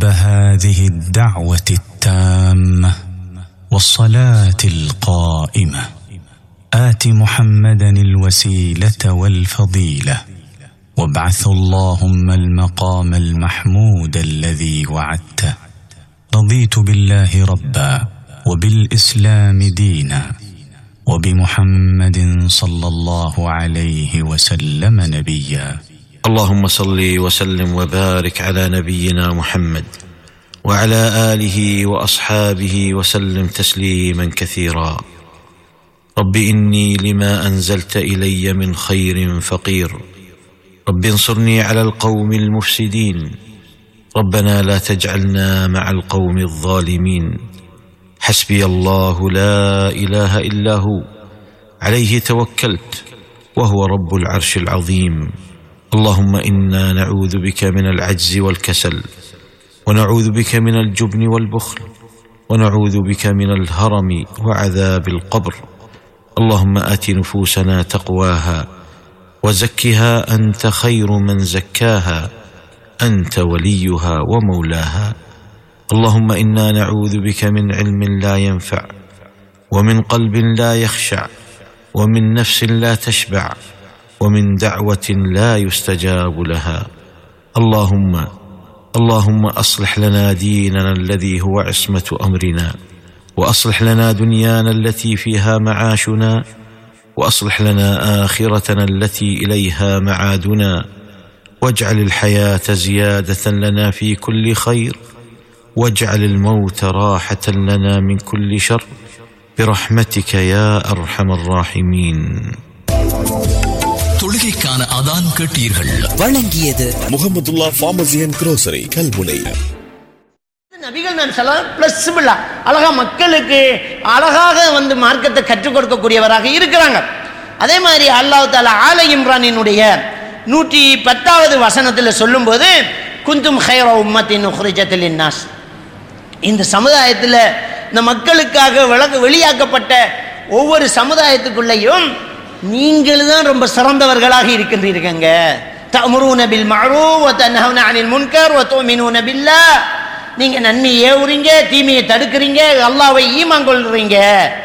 رب هذه الدعوه التامه والصلاه القائمه ات محمدا الوسيله والفضيله وابعث اللهم المقام المحمود الذي وعدته رضيت بالله ربا وبالاسلام دينا وبمحمد صلى الله عليه وسلم نبيا اللهم صل وسلم وبارك على نبينا محمد وعلى اله واصحابه وسلم تسليما كثيرا رب اني لما انزلت الي من خير فقير رب انصرني على القوم المفسدين ربنا لا تجعلنا مع القوم الظالمين حسبي الله لا اله الا هو عليه توكلت وهو رب العرش العظيم اللهم انا نعوذ بك من العجز والكسل ونعوذ بك من الجبن والبخل ونعوذ بك من الهرم وعذاب القبر اللهم ات نفوسنا تقواها وزكها انت خير من زكاها انت وليها ومولاها اللهم انا نعوذ بك من علم لا ينفع ومن قلب لا يخشع ومن نفس لا تشبع ومن دعوه لا يستجاب لها اللهم اللهم اصلح لنا ديننا الذي هو عصمه امرنا واصلح لنا دنيانا التي فيها معاشنا واصلح لنا اخرتنا التي اليها معادنا واجعل الحياه زياده لنا في كل خير واجعل الموت راحه لنا من كل شر برحمتك يا ارحم الراحمين தொழுகைக்கான அதான் கேட்டீர்கள் வழங்கியது Muhammadullah pharmacy and grocery Kalmunai நபிகள் நான் சொல்ல பிளஸ்பிளா அழகா மக்களுக்கு அழகாக வந்து மார்க்கத்தை கற்றுக் கொடுக்கக்கூடியவராக இருக்கிறாங்க அதே மாதிரி அல்லாஹ் தாலா ஆல இம்ரானினுடைய நூற்றி பத்தாவது வசனத்தில் சொல்லும்போது குந்தும் ஹைர உம்மத்தின் உஹ்ரிஜத்தில் இன்னாஸ் இந்த சமுதாயத்தில் இந்த மக்களுக்காக விளக்கு வெளியாக்கப்பட்ட ஒவ்வொரு சமுதாயத்துக்குள்ளேயும் நீங்கள் தான் ரொம்ப சிறந்தவர்களாக இருக்கின்றீர்கள் தமுருன பில் மஅரூஃப் வ தன்ஹவுன அனில் முன்கர் வ துமினூன பில்லாஹ் நீங்க நன்மையை ஏவுறீங்க தீமையை தடுக்கிறீங்க அல்லாஹ்வை ஈமான் கொள்றீங்க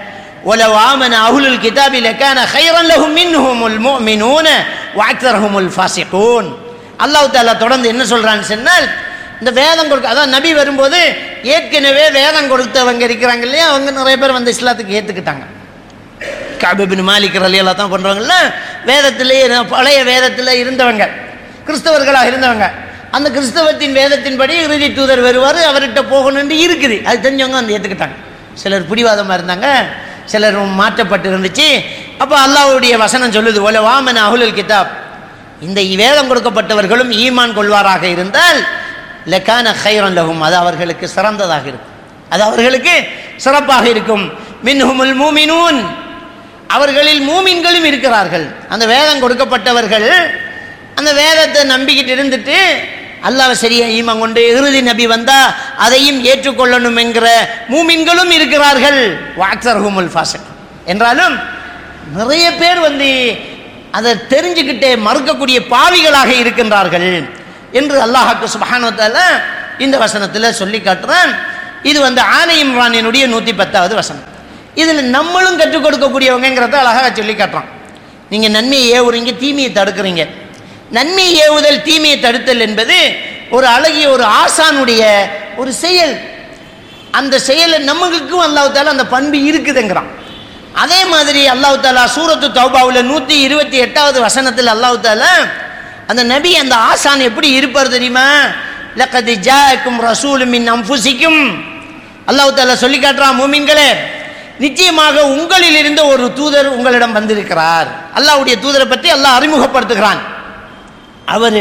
ولو آمن أهل الكتاب لكان خيرا لهم منهم المؤمنون وأكثرهم الفاسقون அல்லாஹ் தாலா தொடர்ந்து என்ன சொல்றான்னு சொன்னால் இந்த வேதம் கொடுக்க அதான் நபி வரும்போது ஏற்கனவே வேதம் கொடுத்தவங்க இருக்கிறாங்க இல்லையா அவங்க நிறைய பேர் வந்து இஸ்லாத்துக்கு ஏற்றுக்கிட்டாங்க காபிபின் மாலிக் ரலியெல்லாம் தான் பண்ணுறவங்கள வேதத்திலே பழைய வேதத்தில் இருந்தவங்க கிறிஸ்தவர்களாக இருந்தவங்க அந்த கிறிஸ்தவத்தின் வேதத்தின்படி இறுதி தூதர் வருவார் அவர்கிட்ட போகணும்னு இருக்குது அது தெரிஞ்சவங்க வந்து ஏற்றுக்கிட்டாங்க சிலர் பிடிவாதமாக இருந்தாங்க சிலர் மாற்றப்பட்டு இருந்துச்சு அப்போ அல்லாஹ்வுடைய வசனம் சொல்லுது ஒல வாமன் அஹுலுல் கிதாப் இந்த வேதம் கொடுக்கப்பட்டவர்களும் ஈமான் கொள்வாராக இருந்தால் லக்கான ஹைரன் லஹும் அது அவர்களுக்கு சிறந்ததாக இருக்கும் அது அவர்களுக்கு சிறப்பாக இருக்கும் மின்ஹுமுல் மூமினூன் அவர்களில் மூமின்களும் இருக்கிறார்கள் அந்த வேதம் கொடுக்கப்பட்டவர்கள் அந்த வேதத்தை நம்பிக்கிட்டு இருந்துட்டு அல்லாஹ் சரியா ஈமான் கொண்டு இறுதி நபி வந்தா அதையும் ஏற்றுக்கொள்ளணும் என்கிற மூமின்களும் இருக்கிறார்கள் வாக்சர்ஹுமுல் ஃபாசக் என்றாலும் நிறைய பேர் வந்து அதை தெரிஞ்சுக்கிட்டே மறுக்கக்கூடிய பாவிகளாக இருக்கின்றார்கள் என்று அல்லாஹாக்கு சுபஹானுவத்தால இந்த வசனத்தில் சொல்லி காட்டுறான் இது வந்து ஆனை இம்ரானினுடைய நூற்றி பத்தாவது வசனம் இதில் நம்மளும் கற்றுக் கொடுக்கக்கூடியவங்கிறத அழகாக சொல்லி காட்டுறான் நீங்கள் நன்மையை ஏவுறீங்க தீமையை தடுக்கிறீங்க நன்மையை ஏவுதல் தீமையை தடுத்தல் என்பது ஒரு அழகிய ஒரு ஆசானுடைய ஒரு செயல் அந்த செயலை நம்மளுக்கும் அல்லாஹ் தாலா அந்த பண்பு இருக்குதுங்கிறான் அதே மாதிரி அல்லாஹ் தாலா சூரத்து தௌபாவில் நூற்றி இருபத்தி எட்டாவது வசனத்தில் அல்லாஹ் தாலா அந்த நபி அந்த ஆசான் எப்படி இருப்பார் தெரியுமா லக்கது ஜாக்கும் ரசூலும் மின் அம்புசிக்கும் அல்லாஹ் தாலா சொல்லி காட்டுறான் மூமின்களே நிச்சயமாக உங்களில் இருந்த ஒரு தூதர் உங்களிடம் வந்திருக்கிறார் அல்லாஹ்வுடைய தூதரை பற்றி அல்லாஹ் அறிமுகப்படுத்துகிறான் அவரு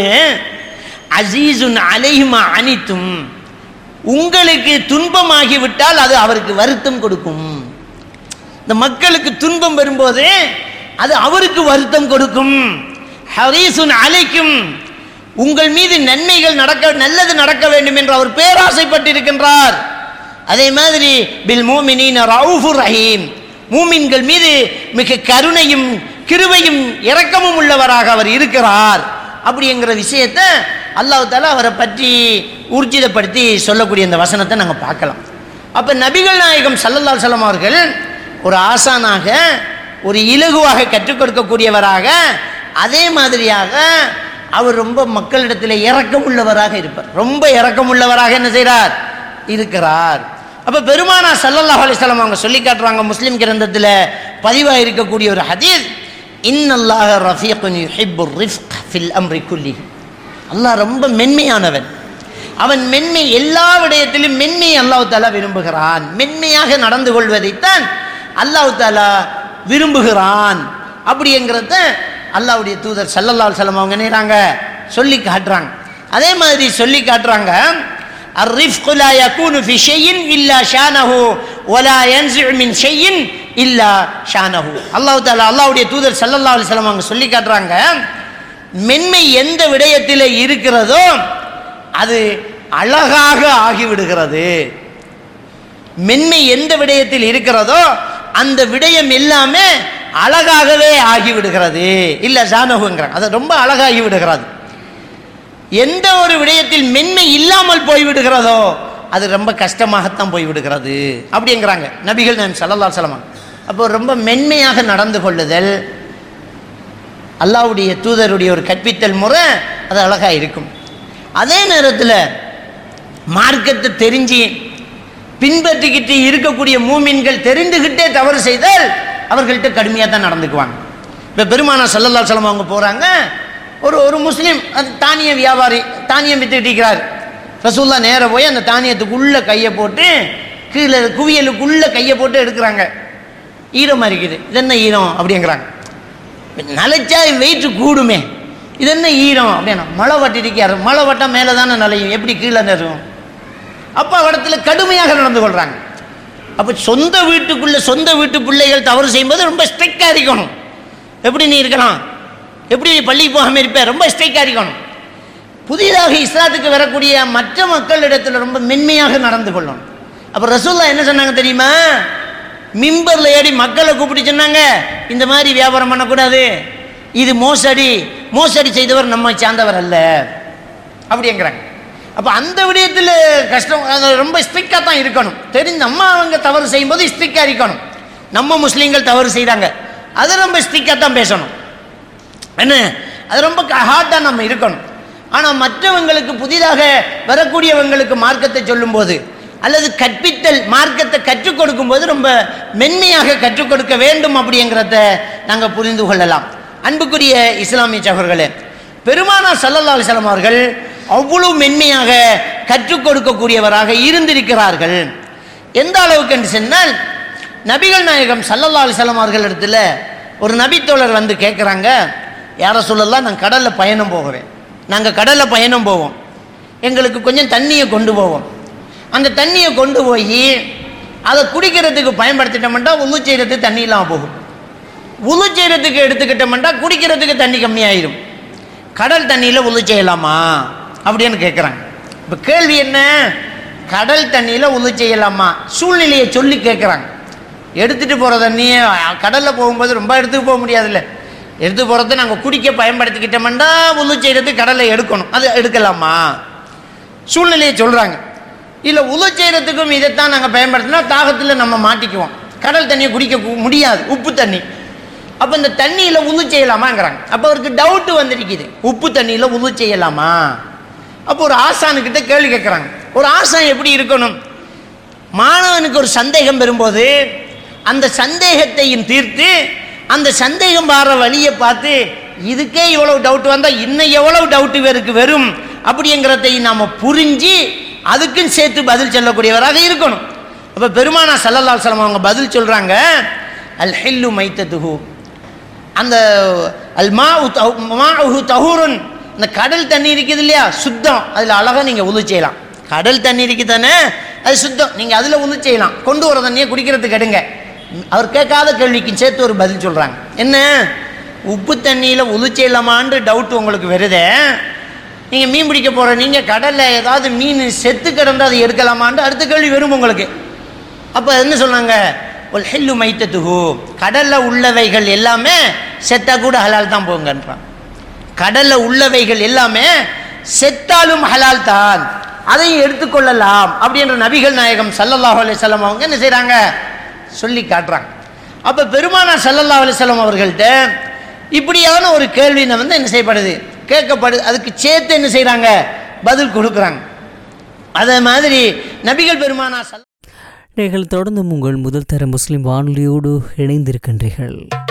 அசீசுன் அலைஹிமா அனித்தும் உங்களுக்கு துன்பமாகிவிட்டால் அது அவருக்கு வருத்தம் கொடுக்கும் இந்த மக்களுக்கு துன்பம் வரும்போது அது அவருக்கு வருத்தம் கொடுக்கும் ஹரீசுன் அலைக்கும் உங்கள் மீது நன்மைகள் நடக்க நல்லது நடக்க வேண்டும் என்று அவர் பேராசைப்பட்டிருக்கின்றார் அதே மாதிரி பில் மூமினின் ரவுஃபுர் ரஹீம் மூமின்கள் மீது மிக கருணையும் கிருபையும் இரக்கமும் உள்ளவராக அவர் இருக்கிறார் அப்படிங்கிற விஷயத்தை அல்லாஹ் தாலா அவரை பற்றி ஊர்ஜிதப்படுத்தி சொல்லக்கூடிய இந்த வசனத்தை நாங்கள் பார்க்கலாம் அப்போ நபிகள் நாயகம் சல்லல்லாஹு அலைஹி வஸல்லம் அவர்கள் ஒரு ஆசானாக ஒரு இலகுவாக கற்றுக் கொடுக்கக்கூடியவராக அதே மாதிரியாக அவர் ரொம்ப மக்களிடத்தில் இரக்கம் உள்ளவராக இருப்பார் ரொம்ப இரக்கம் உள்ளவராக என்ன செய்கிறார் இருக்கிறார் அப்போ பெருமானா சல்லல்லாஹு அலைஹி வஸல்லம் அவங்க சொல்லி காட்டுறாங்க முஸ்லீம் கிரந்தத்தில் பதிவாக இருக்கக்கூடிய ஒரு ஹதீஸ் இன்னல்லாஹ ரஃபீக்குன் யுஹிப்புர் ரிஃப்க் ஃபில் அம்ரி குல்லி அல்லாஹ் ரொம்ப மென்மையானவன் அவன் மென்மை எல்லா விடயத்திலும் மென்மையை அல்லாஹ் தாலா விரும்புகிறான் மென்மையாக நடந்து கொள்வதைத்தான் அல்லாஹ் தாலா விரும்புகிறான் அப்படிங்கிறத அல்லாஹ்வுடைய தூதர் சல்லல்லாஹு அலைஹி வஸல்லம் அவங்க என்னறாங்க சொல்லி காட்டுறாங்க அதே மாதிரி சொல்லி காட்டுறாங்க الرفق لا يكون في شيء إلا شانه ولا ينزع من شيء إلا شانه அல்லாஹ் தாலா அல்லாஹ்வுடைய தூதர் சல்லல்லாஹு அலைஹி வஸல்லம் அவங்க சொல்லி காட்டுறாங்க மென்மை எந்த விடயத்தில் இருக்கிறதோ அது அழகாக ஆகிவிடுகிறது மென்மை எந்த விடயத்தில் இருக்கிறதோ அந்த விடயம் எல்லாமே அழகாகவே ஆகிவிடுகிறது இல்ல ஜானகுங்கிறாங்க அது ரொம்ப அழகாகி விடுகிறது எந்த ஒரு விடயத்தில் மென்மை இல்லாமல் போய்விடுகிறதோ அது ரொம்ப கஷ்டமாகத்தான் போய்விடுகிறது அப்படிங்கிறாங்க நபிகள் நான் சல்லல்லா சலமா அப்போ ரொம்ப மென்மையாக நடந்து கொள்ளுதல் அல்லாவுடைய தூதருடைய ஒரு கற்பித்தல் முறை அது அழகா இருக்கும் அதே நேரத்தில் மார்க்கத்தை தெரிஞ்சு பின்பற்றிக்கிட்டு இருக்கக்கூடிய மூமின்கள் தெரிந்துகிட்டே தவறு செய்தால் அவர்கள்ட்ட கடுமையாக தான் நடந்துக்குவாங்க இப்போ பெருமானா சல்லல்லா சலம் அவங்க போகிறாங்க ஒரு ஒரு முஸ்லீம் அது தானிய வியாபாரி தானியம் வித்துக்கிட்டு இருக்கிறார் ரசூல்லா நேராக போய் அந்த தானியத்துக்குள்ளே கையை போட்டு கீழே குவியலுக்குள்ளே கையை போட்டு எடுக்கிறாங்க ஈரமாக இருக்குது இது என்ன ஈரம் அப்படிங்கிறாங்க நலைச்சா வெயிட் கூடுமே இது என்ன ஈரம் அப்படின்னா மழை வட்டிருக்காரு மழை வட்டம் மேலே தானே நலையும் எப்படி கீழே நெரும் அப்போ இடத்துல கடுமையாக நடந்து கொள்கிறாங்க அப்போ சொந்த வீட்டுக்குள்ள சொந்த வீட்டு பிள்ளைகள் தவறு செய்யும்போது ரொம்ப ஸ்ட்ரிக்டாக இருக்கணும் எப்படி நீ இருக்கலாம் எப்படி நீ பள்ளிக்கு போகாமல் இருப்ப ரொம்ப ஸ்ட்ரிக்டாக இருக்கணும் புதிதாக இஸ்லாத்துக்கு வரக்கூடிய மற்ற மக்களிடத்தில் ரொம்ப மென்மையாக நடந்து கொள்ளணும் அப்போ ரசூல்லா என்ன சொன்னாங்க தெரியுமா மிம்பரில் ஏறி மக்களை கூப்பிட்டு சொன்னாங்க இந்த மாதிரி வியாபாரம் பண்ணக்கூடாது இது மோசடி மோசடி செய்தவர் நம்ம சார்ந்தவர் அல்ல அப்படிங்கிறாங்க அப்போ அந்த விடயத்தில் கஷ்டம் அது ரொம்ப ஸ்ட்ரிக்டாக தான் இருக்கணும் தெரிஞ்ச நம்ம அவங்க தவறு செய்யும்போது ஸ்ட்ரிக்டாக இருக்கணும் நம்ம முஸ்லீம்கள் தவறு செய்கிறாங்க அதை ரொம்ப ஸ்ட்ரிக்டாக தான் பேசணும் என்ன அது ரொம்ப ஹார்டாக நம்ம இருக்கணும் ஆனால் மற்றவங்களுக்கு புதிதாக வரக்கூடியவங்களுக்கு மார்க்கத்தை சொல்லும்போது அல்லது கற்பித்தல் மார்க்கத்தை கற்றுக் கொடுக்கும்போது ரொம்ப மென்மையாக கற்றுக் கொடுக்க வேண்டும் அப்படிங்கிறத நாங்கள் புரிந்து கொள்ளலாம் அன்புக்குரிய இஸ்லாமிய சகோதரர்களே பெருமானா சல்லல்லா அலிஸ்லாம் அவர்கள் அவ்வளவு மென்மையாக கற்றுக் கொடுக்கக்கூடியவராக இருந்திருக்கிறார்கள் எந்த அளவுக்கு என்று சொன்னால் நபிகள் நாயகம் சல்லல்லா அலிஸ்லாம் அவர்கள் இடத்துல ஒரு நபித்தோழர் வந்து கேட்குறாங்க யாரை சொல்லலாம் நான் கடலில் பயணம் போகிறேன் நாங்கள் கடலில் பயணம் போவோம் எங்களுக்கு கொஞ்சம் தண்ணியை கொண்டு போவோம் அந்த தண்ணியை கொண்டு போய் அதை குடிக்கிறதுக்கு பயன்படுத்திட்டோம்னா உழு செய்கிறதுக்கு தண்ணி இல்லாமல் போகும் உழு செய்கிறதுக்கு எடுத்துக்கிட்டோம்னா குடிக்கிறதுக்கு தண்ணி கம்மியாயிரும் கடல் தண்ணியில் உழு செய்யலாமா அப்படின்னு கேட்குறாங்க இப்போ கேள்வி என்ன கடல் தண்ணியில் உழு செய்யலாமா சூழ்நிலையை சொல்லி கேட்குறாங்க எடுத்துகிட்டு போகிற தண்ணியை கடலில் போகும்போது ரொம்ப எடுத்துட்டு போக முடியாதுல்ல எடுத்து போகிறத நாங்கள் குடிக்க பயன்படுத்திக்கிட்டோம்னா உழு செய்கிறதுக்கு கடலை எடுக்கணும் அது எடுக்கலாமா சூழ்நிலையை சொல்கிறாங்க இல்லை உழு செய்கிறதுக்கும் இதைத்தான் நாங்கள் பயன்படுத்தினா தாகத்தில் நம்ம மாட்டிக்குவோம் கடல் தண்ணியை குடிக்க கு- முடியாது உப்பு தண்ணி அப்போ இந்த தண்ணியில் உழு செய்யலாமாங்கிறாங்க அப்போ அவருக்கு டவுட்டு வந்திருக்குது உப்பு தண்ணியில் உழு செய்யலாமா அப்போ ஒரு ஆசானுக்கிட்ட கேள்வி கேட்குறாங்க ஒரு ஆசான் எப்படி இருக்கணும் மாணவனுக்கு ஒரு சந்தேகம் வரும்போது அந்த சந்தேகத்தையும் தீர்த்து அந்த சந்தேகம் வர வழியை பார்த்து இதுக்கே இவ்வளவு டவுட் வந்தால் இன்னும் எவ்வளவு டவுட் இவருக்கு வரும் அப்படிங்கிறதையும் நாம் புரிஞ்சு அதுக்கும் சேர்த்து பதில் சொல்லக்கூடியவராக இருக்கணும் அப்போ பெருமானா சல்லல்லாஹு அலைஹி வஸல்லம் அவங்க பதில் சொல்கிறாங்க அல் ஹில்லு மைத்ததுஹு அந்த அல் மா மாஹு தஹூருன் இந்த கடல் தண்ணி இருக்குது இல்லையா சுத்தம் அதில் அழகாக நீங்கள் உது செய்யலாம் கடல் தண்ணி இருக்குது தானே அது சுத்தம் நீங்கள் அதில் உது செய்யலாம் கொண்டு வர தண்ணியை குடிக்கிறதுக்கு எடுங்க அவர் கேட்காத கேள்விக்கு சேர்த்து ஒரு பதில் சொல்கிறாங்க என்ன உப்பு தண்ணியில் உது செய்யலாமான்னு டவுட் உங்களுக்கு வருதே நீங்கள் மீன் பிடிக்க போகிற நீங்கள் கடலில் ஏதாவது மீன் செத்து கிடந்து அதை எடுக்கலாமான்னு அடுத்த கேள்வி வரும் உங்களுக்கு அப்போ என்ன சொன்னாங்க ஒல் ஹெல்லு மைத்தத்துஹு கடலில் உள்ளவைகள் எல்லாமே செத்தா கூட ஹலால் தான் போங்கன்றான் கடலில் உள்ளவைகள் எல்லாமே செத்தாலும் ஹலால் தான் அதையும் எடுத்துக்கொள்ளலாம் அப்படின்ற நபிகள் நாயகம் ஸல்லல்லாஹு அலைஹி வஸல்லம் அவங்க என்ன செய்றாங்க சொல்லி காட்டுறாங்க அப்ப பெருமானா ஸல்லல்லாஹு அலைஹி வஸல்லம் அவர்கள்ட்ட இப்படியான ஒரு கேள்வினை வந்து என்ன செய்யப்படுது கேட்கப்படுது அதுக்கு சேர்த்து என்ன செய்றாங்க பதில் கொடுக்குறாங்க அதே மாதிரி நபிகள் பெருமானா ஸல் நீங்கள் தொடர்ந்தும் உங்கள் முதல் தர முஸ்லிம் வானொலியோடு இணைந்திருக்கின்றீர்கள்